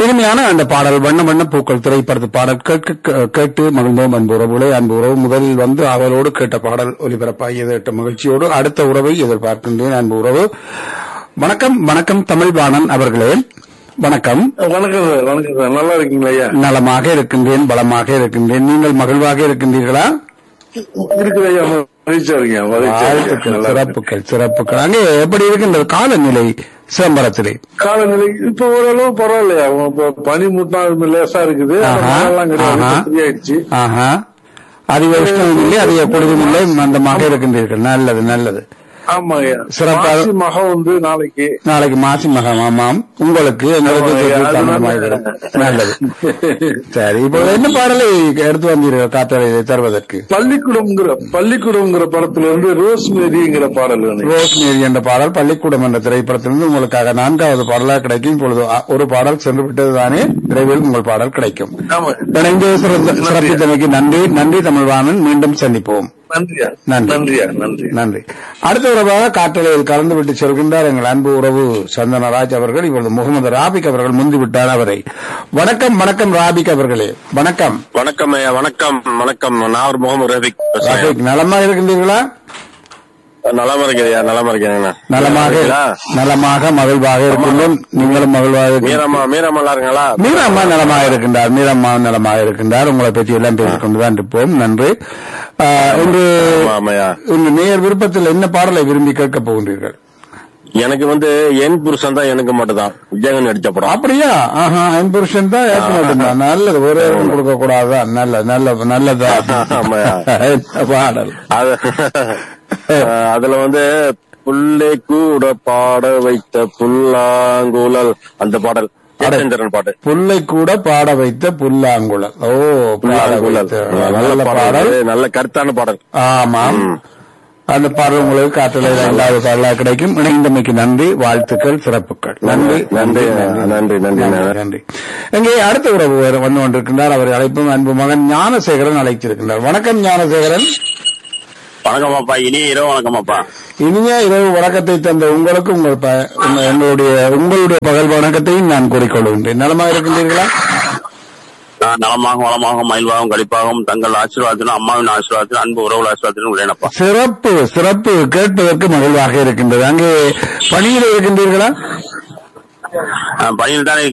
இனிமையான அந்த பாடல் வண்ண வண்ண பூக்கள் திரைப்படத்து பாடல் கேட்க கே- கேட்டு மகிழ்ந்தோம் அன்பு உறவுகளே அன்பு உறவு முதலில் வந்து அவளோடு கேட்ட பாடல் ஒலிபரப்பாகியது எட்ட மகிழ்ச்சியோடு அடுத்த உறவை எதிர்பார்க்கின்றேன் அன்பு உறவு வணக்கம் வணக்கம் தமிழ்வாணன் அவர்களே வணக்கம் வணக்கம் சார் வணக்கம் சார் நல்லா இருக்கீங்களா ஐயா நலமாக இருக்கின்றேன் பலமாக இருக்கின்றேன் நீங்கள் மகிழ்வாக இருக்கின்றீர்களா இருக்குது ஐயா மகிழ்ச்சியா இருக்கீங்க மகிழ்ச்சியா இருக்கேன். வாழ்த்துக்கள் நல்லா இருக்கேன். சிறப்புகள் சிறப்புகள் அங்கே எப்படி இருக்கின்றது காலநிலை சிதம்பரத்திலே காலநிலை இப்ப ஓரளவு பரவாயில்லையா இப்ப பனி மூட்டம் லேசா இருக்குது ஆனா ஆஹா, மழைலாம் கிடையாது ஆஹா. இப்ப free ஆயிடுச்சு ஆஹா அதிக உஷ்ணமும் இல்லை அதிக குளிரும் இல்லை மந்தமாக இருக்கின்றீர்கள் நல்லது நல்லது ஆமா ஐயா சிறப்பாக- மாசி மகம் வந்து நாளைக்கு நாளைக்கு மாசி மகம் ஆமாம் உங்களுக்கு எங்களுக்கு ஆமாம், தொற்று அது தாமதமாக நல்லது. இருக்கும். நல்லது சரி இப்போ என்ன பாடலை எடுத்து வந்தீர்கள் காத்தலை தருவதற்கு பள்ளிக்கூடம்ங்கிற பள்ளிக்கூடம்ங்கிற படத்துல இருந்து ரோஸ் மேரிங்கிற பாடல் வேணும் ரோஸ் மேரி என்ற பாடல் பள்ளிக்கூடம் என்ற திரைப்படத்திலிருந்து உங்களுக்காக நான்காவது பாடலாக கிடைக்கும் இப்பொழுது அ- ஒரு பாடல் சென்று விட்டது தானே விரைவில் உங்கள் பாடல் கிடைக்கும் ஆமா இணைந்து சிறந்த- சிறப்பித்தமைக்கு நன்றி நன்றி தமிழ்வாணன் மீண்டும் சந்திப்போம் நன்றியா நன்றி. நன்றியா நன்றி நன்றி அடுத்த உறவாக காற்றலையில் கலந்து விட்டு செல்கின்றார் எங்கள் அன்பு உறவு சந்தனராஜ் அவர்கள் இப்பொழுது முகமது ராபிக் அவர்கள் முந்திவிட்டார் அவரை வணக்கம் வணக்கம் ராபிக் அவர்களே வணக்கம் வணக்கம் ஐயா வணக்கம் வணக்கம் நான் ஒரு முகமது ரபிக் பேசுறேன் ராபிக் நலமா இருக்கின்றீர்களா நலமா இருக்கிறியா நலமா இருக்கேன் நலமாக நலமாக மகிழ்வாக இருக்கின்றோம் நீங்களும் மகிழ்வாக இருக்கின்றீர்கள். மீரம்மா மீரம்மா நல்லா இருங்களா மீரம்மா நலமாக இருக்கின்றார் மீரம்மா நலமாக இருக்கின்றார் உங்களை பற்றி எல்லாம் பேசிக் கொண்டுதான் இருப்போம் நன்றி ஆஹ், இன்று ஆமா, ஆமாய்யா. இன்று நேர் விருப்பத்தில் என்ன பாடலை விரும்பி கேட்கப் போகின்றீர்கள் எனக்கு வந்து என் புருஷன் தான் எனக்கு மட்டும் தான் விஜயகன் நடிச்ச படம் அப்படியா ஆஹா என் புருஷன் தான் ஏற்க மாட்டேன் நல்லது ஒரு இடம் கொடுக்க கூடாதான் நல்ல நல்ல நல்லதா ஆமாய்யா. என்ன பாடல் அது அஹ், அதுல வந்து புள்ளை கூட பாட வைத்த புல்லாங்குழல் அந்த பாடல் ஜெயச்சந்திரன் பாட்டு புல்லை கூட பாட வைத்த புல்லாங்குழல் ஓ பாட புல்லாங்குழல் வைத்த நல்ல நல்ல பாடல் பாடல் நல்ல கருத்தான பாடல் ஆமாம் அந்த பாடல் உங்களுக்கு காற்றலை இரண்டாவது பாடலாக கிடைக்கும் இணைந்தமைக்கு நன்றி வாழ்த்துக்கள் சிறப்புகள் நன்றி நன்றி நன்றி நன்றி நன்றி நன்றி இங்கே அடுத்த உறவு வேறு வந்து கொண்டிருக்கின்றார் அவர் அழைப்பும் அன்பு மகன் ஞானசேகரன் அழைத்திருக்கின்றார் வணக்கம் ஞானசேகரன் வணக்கமாப்பா இனி இரவு வணக்கமாப்பா இனிய இரவு வணக்கத்தை தந்த உங்களுக்கு உங்கள் ப- உங்க- எங்களுடைய உங்களுடைய பகல் வணக்கத்தையும் நான் கூறிக்கொள்கின்றேன் நலமாக இருக்கின்றீர்களா நான் நலமாக வளமாக மயில்வாகவும் கழிப்பாகவும் தங்கள் ஆசீர்வாதத்திலும் அம்மாவின் ஆசீர்வாதத்திலும் அன்பு உறவுகள் ஆசீர்வாதத்திலும் உள்ளேனப்பா சிறப்பு சிறப்பு கேட்பதற்கு மகிழ்வாக இருக்கின்றது அங்கே பணியில் இருக்கின்றீர்களா பணியில் தான்